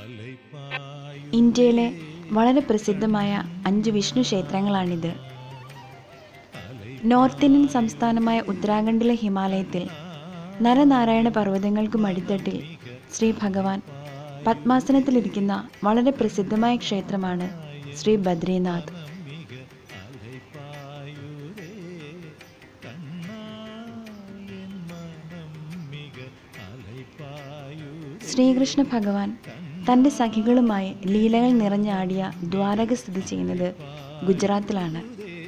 ഇന്ത്യയിലെ വളരെ പ്രസിദ്ധമായ അഞ്ച് വിഷ്ണു ക്ഷേത്രങ്ങളാണിത് നോർത്ത് ഇന്ത്യൻ സംസ്ഥാനമായ ഉത്തരാഖണ്ഡിലെ ഹിമാലയത്തിൽ നരനാരായണ പർവ്വതങ്ങൾക്കും അടിത്തട്ടിൽ ശ്രീ ഭഗവാൻ പത്മാസനത്തിലിരിക്കുന്ന വളരെ പ്രസിദ്ധമായ ക്ഷേത്രമാണ് ശ്രീ ബദ്രീനാഥ് ശ്രീകൃഷ്ണ ഭഗവാൻ തൻ്റെ സഖികളുമായി ലീലകൾ നിറഞ്ഞാടിയ ദ്വാരക സ്ഥിതി ചെയ്യുന്നത് ഗുജറാത്തിലാണ്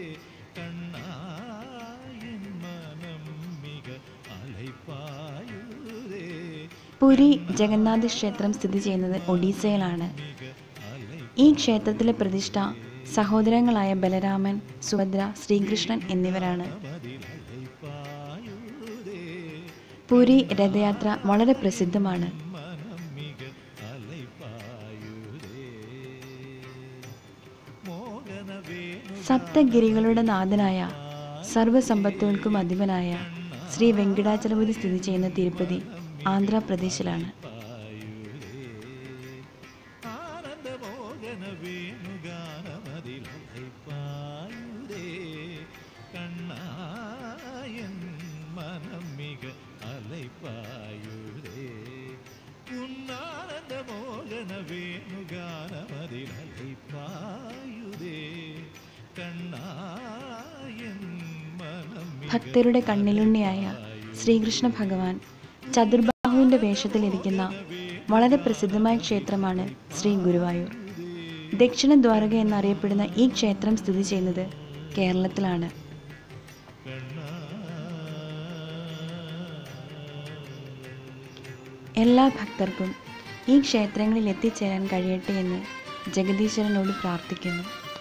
പുരി ജഗന്നാഥ ക്ഷേത്രം സ്ഥിതി ചെയ്യുന്നത് ഒഡീസയിലാണ് ഈ ക്ഷേത്രത്തിലെ പ്രതിഷ്ഠ സഹോദരങ്ങളായ ബലരാമൻ സുഭദ്ര ശ്രീകൃഷ്ണൻ എന്നിവരാണ് പുരി രഥയാത്ര വളരെ പ്രസിദ്ധമാണ് സപ്തഗിരികളുടെ നാഥനായ സർവസമ്പത്തുകൾക്കും അധിപനായ ശ്രീ വെങ്കടാചലപതി സ്ഥിതി ചെയ്യുന്ന തിരുപ്പതി ആന്ധ്രാപ്രദേശിലാണ് കണ്ണായൻ മനം മിക അലൈപ്പായുതേ ഉന്നാനന്ദ മോഹന വേണുഗാനമതിൽ അലൈപ്പായുതേ കണ്ണായൻ മനം ഭക്തരുടെ കണ്ണിലുണ്ണിയായ ശ്രീകൃഷ്ണ ഭഗവാൻ ചതുർബാഹുവിൻ്റെ വേഷത്തിലിരിക്കുന്ന വളരെ പ്രസിദ്ധമായ ക്ഷേത്രമാണ് ശ്രീ ഗുരുവായൂർ ദക്ഷിണ ദ്വാരക എന്നറിയപ്പെടുന്ന ഈ ക്ഷേത്രം സ്ഥിതി ചെയ്യുന്നത് കേരളത്തിലാണ് എല്ലാ ഭക്തർക്കും ഈ ക്ഷേത്രങ്ങളിൽ എത്തിച്ചേരാൻ കഴിയട്ടെ എന്ന് ജഗദീശ്വരനോട് പ്രാർത്ഥിക്കുന്നു